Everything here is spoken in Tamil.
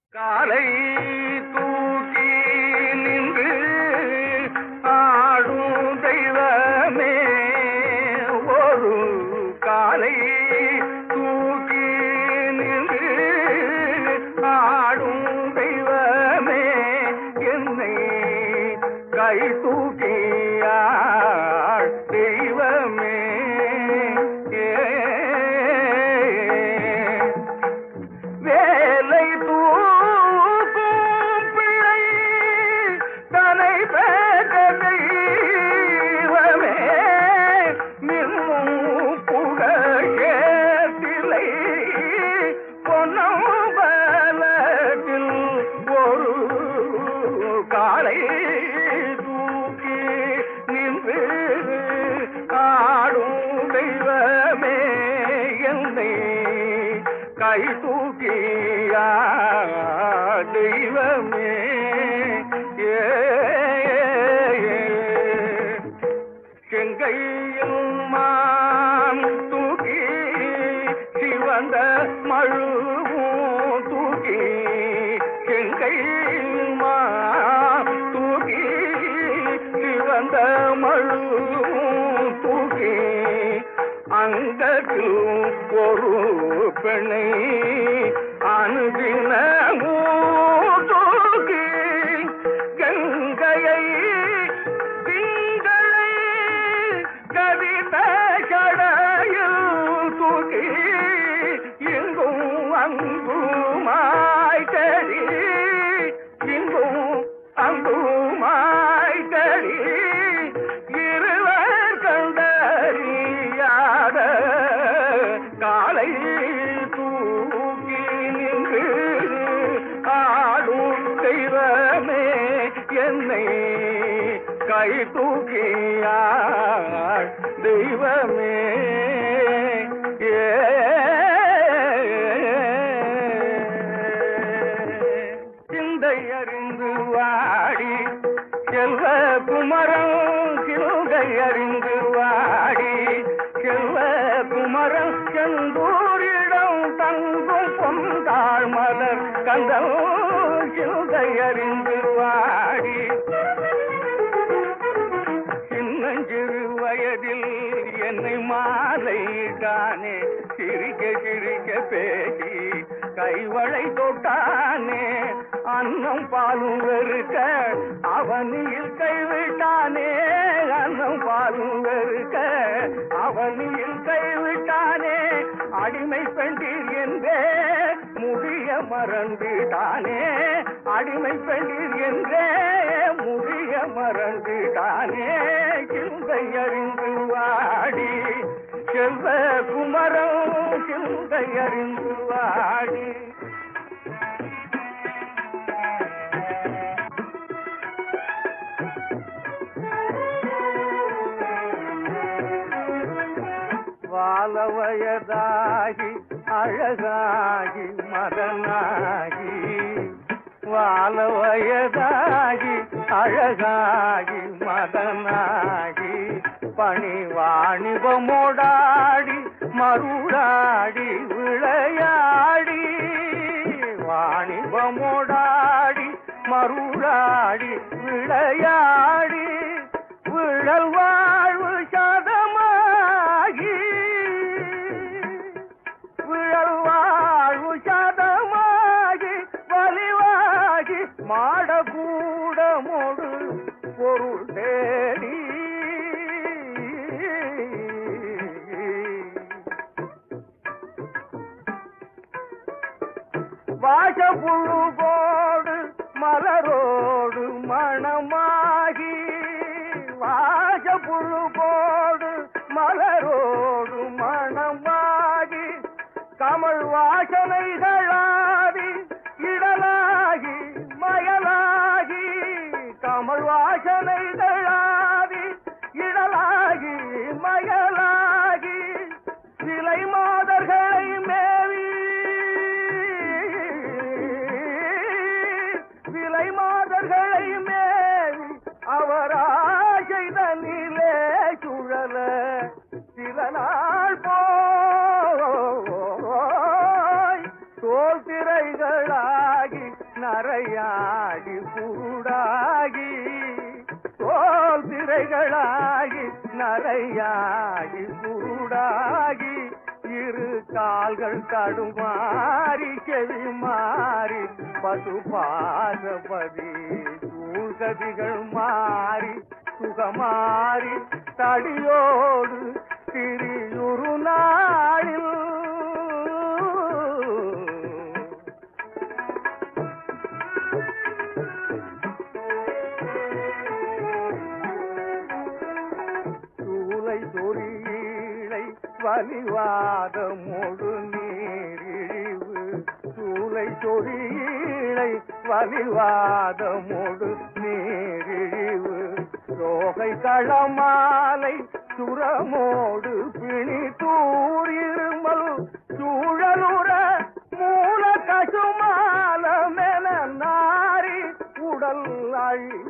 காலை தூக்கி நின்று ஆடும் தெய்வமே ஒரு காலை தூக்கி நின்று ஆடும் தெய்வமே என்னை கை தூக்கியாள் தெய்வமே ஏ வேலை தூக்கும் பிள்ளை தனை பெற்ற தெய்வமே மின்னும் புகழேத்திலை பொன்னம்பலத்தில் ஒரு காலை தூக்கி நின்று ஆடும் தெய்வமே என்னை கை தூக்கியா தெய்வமே ஏ செங்கையில் மான் தூக்கி சிவந்த மழுவும் தூக்கி செங்கையில் மான் தூக்கி சிவந்த மழுவும் தூக்கி அங்கத்தில் ஒரு பெண்ணை அனுதினமோ தூக்கி கங்கையை திங்களை கவித கடையில் தூக்கி இங்கும் அங்குமாய் கடி இங்கும் அங்குமாய் கடி இருவர் கண்டறியாத காலை தூக்கி நின்று ஆடும் தெய்வமே என்னை கை தூக்கியாள் தெய்வமே ஏ சிந்தை அறிந்து வாடி செல்வ குமரன் சிந்தை அறிந்து வாடி செல்வ குமரன் செந்தூரிடம் தங்கும் பொந்தாள் மலர் கந்தம் சிந்தை அறிந்து வாடி சின்னஞ்சிறு வயதில் என்னை மாலையிட்டானே சிரிக்க சிரிக்க பேசி கைவளை தொட்டானே அன்னம் பாலும் வெறுக்க அவனியில் கைவிட்டானே அன்னம் பாலும் வெறுக்க அவனியில் கைவிட்டானே அடிமை பெண்டீர் என்றே முடிய மறந்துட்டானே அடிமை பெண்டீர் என்றே முடிய மறந்துட்டானே சிந்தை அறிந்து வாடி செல்வ குமரம் சிந்தை அறிந்து வாடி வாழ வயதாகி அழகாகி மதனாகி வாழ வயதாகி அழகாகி மதனாகி பணி வாணிபமோடாடி மருளாடி விளையாடி வாணிபமோடாடி மருளாடி விளையாடி விழல் வாழ்வு சதமாகி விழல் வாழ்வு சதமாகி வலிவாகி மாடகூடமோடு பொருள் தேடி வாசப்புழுவோடு மலரோடு மணமாகி வாசப்புழுவோடு மலரோடு மணமாகி கமல் வாசனைகளாதி இடலாகி மயலாகி கமல் வாசனைகளாதி இடலாகி மயலாகி சிலை மாதர்களை மேவி விலை மாதர்களை மேவி அவர் ஆசைதனிலே நரையாகி குருடாகி தோல் திரைகளாகி நரையாகி குருடாகி இரு கால்கள் தடுமாறி செவி மாறி பசு பாசபதி சூழ்கதிகள் மாறி சுகமாறி தடியோடு திரியுரு நாளில் சூளை சொரியீழை வலிவாத முழு நீரிழிவு சூளை சொரியீழை வலிவாத முழு நீரிழிவு சோகை களமாலை சுரமோடு பிணி தூரிருமல் சூழலுற மூல கசுமால மென நாரி உடல் அழி